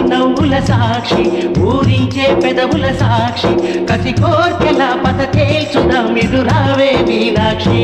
నవ్వుల సాక్షి ఊరించే పెదవుల సాక్షి కసి కోర్కెల పద తేల్చుదాం ఇటు రావే మీనాక్షి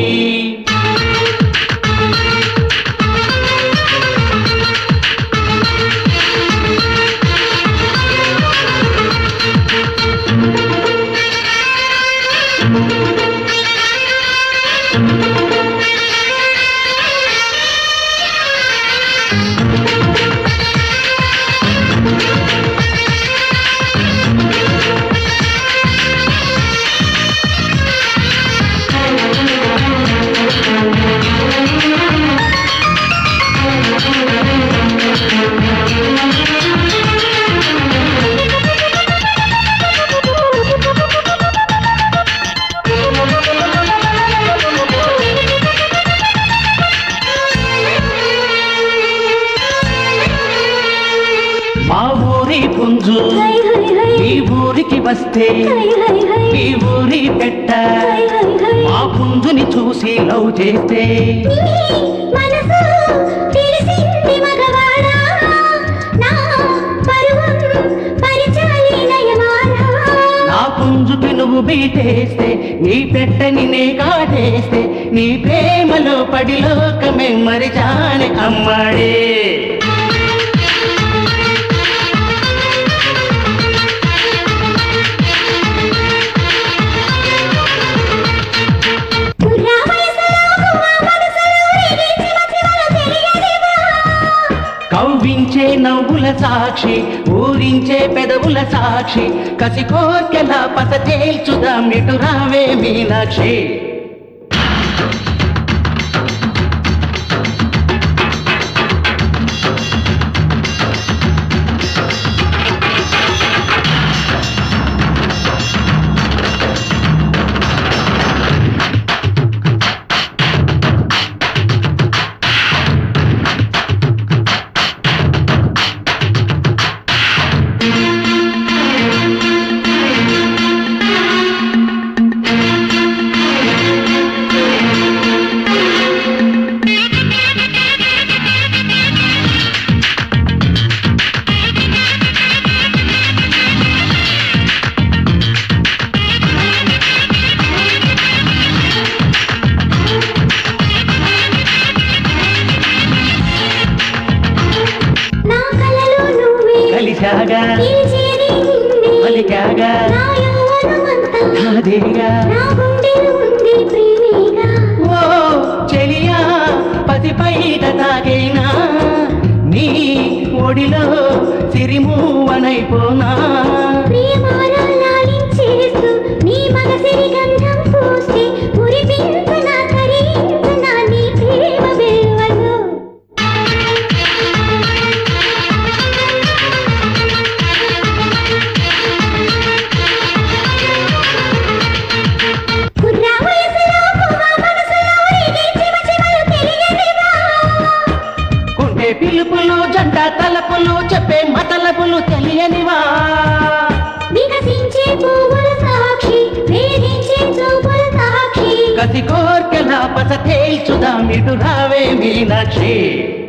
మా ఊరి పుంజు హై హై హై ఈ ఊరికి వస్తే హై హై హై ఈ ఊరి పెట్ట హై హై హై మా పుంజుని చూసి లవ్ చేస్తే నీ మనసు తెలిసింది మగవాడా నా పరువం పరిచాలి నయమానా నా పుంజుకి నువ్వు బీటేస్తే నీ పెట్టని నే కాటేస్తే నీ ప్రేమలో పడి లోకమే మరిచాని అమ్మాడే కుర్రా వయసులో గువ్వ మనసులో రేగే చిమ చిమలు తెలియనివా కవ్వించే నవ్వుల సాక్షి ఊరించే పెదవుల సాక్షి కసి కోర్కెల పత తేల్చుదాం ఇటు రావే మీనాక్షి నా కలలో నువ్వే కలిశాగా నిలిచేది నిన్నే పలికాగా నా యవ్వనమంతా నాదేగా నా గుండెలో ఉంది ప్రేమేగా ఓ చెలియా పసిపైట తాగైనా నీ ఒడిలో సిరిమూవనైపోనా ప్రియమాన లాలించేస్తూ నీ మనసిరి గంధం పూస్తే మురిపించన కరించన నీ ప్రేమ వెల్వలు కుర్రా వయసులో పువ్వ మనసులో రేగే చిమ చిమలు తెలియనివా కుంటే పిలుపులు జంట తలపులు చెప్పే మతలపులు తెలియనివా వికసించే పువ్వుల సాక్షి వేధించే చూపుల సాక్షి కసి కోర్కెల పస తేల్చుదాం ఇటు రావే మీనాక్షి